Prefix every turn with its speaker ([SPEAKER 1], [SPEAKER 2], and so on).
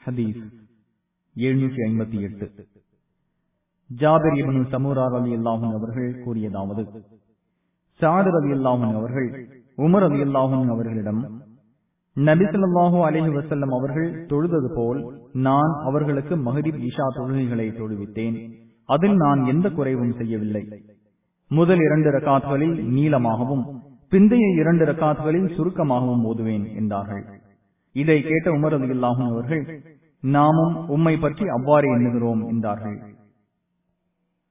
[SPEAKER 1] ஹதீஸ் எழுநூற்றி ஐம்பத்தி எட்டு ஜாபிர் இபனு சமூரார் அலி அல்லாஹும் அவர்கள் கூறியதாவது சாதர் அலி அல்லாஹும் அவர்கள் உமர் அலி அல்லாஹும் அவர்களிடம் நபிசல்லாஹூ அலஹி வசல்லம் அவர்கள் தொழுதது போல் நான் அவர்களுக்கு மஹரிப் இஷா தொழுகைகளை தொழுவித்தேன் அதில் நான் எந்த குறைவும் செய்யவில்லை முதல் இரண்டு ரகாத்களில் நீளமாகவும் பிந்தைய இரண்டு ரகாத்களில் சுருக்கமாகவும் ஓதுவேன் என்றார்கள் இதை கேட்ட உமர் அலி அல்லாஹும் அவர்கள் நாமும் உம்மை பற்றி அவ்வாறு எண்ணுகிறோம் என்றார்கள்